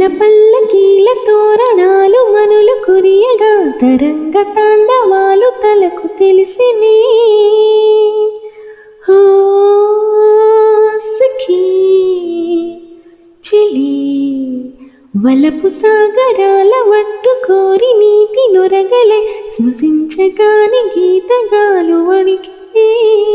పల్లకీల తోరణాలు మనులు కురియగా తరంగ తాండవాలు తలకు తెలిసినే ఓ సఖీ చెలి వలపు సాగరాల వట్టు కోరి నీతి నొరగలే స్మృశించగాని గీతగాలు వణికే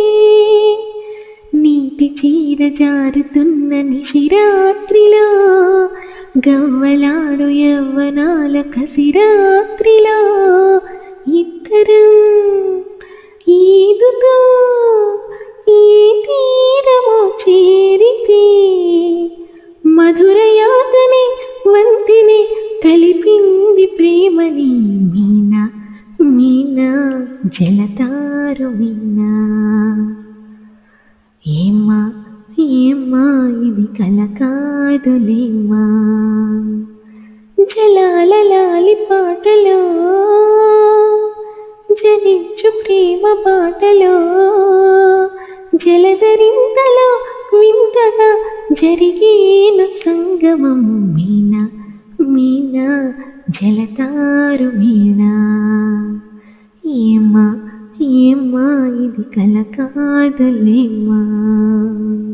నీటి చీర జారుతున్న నిశిరాత్రిలో గవ్వలాడు యవ్వనాల కసిరాత్రిలో ఇద్దరం ఈదుతో ఈ తీరము చేరితే మధురయాతని వంతిని కలిపింది ప్రేమని మీనా మీనా జలతారు మీనా ఏమ్మా ఏమ్మా ఇది కల కాదులేమ్మా జలాల లాలి పాటలో జనించు ప్రేమ పాటలో జలధరింతలో వింతగా జరిగేను సంగమం మీనా మీనా జలతారు మీనా ఏమ్మా ఏమ్మా ఇది కల కాదులేమ్మా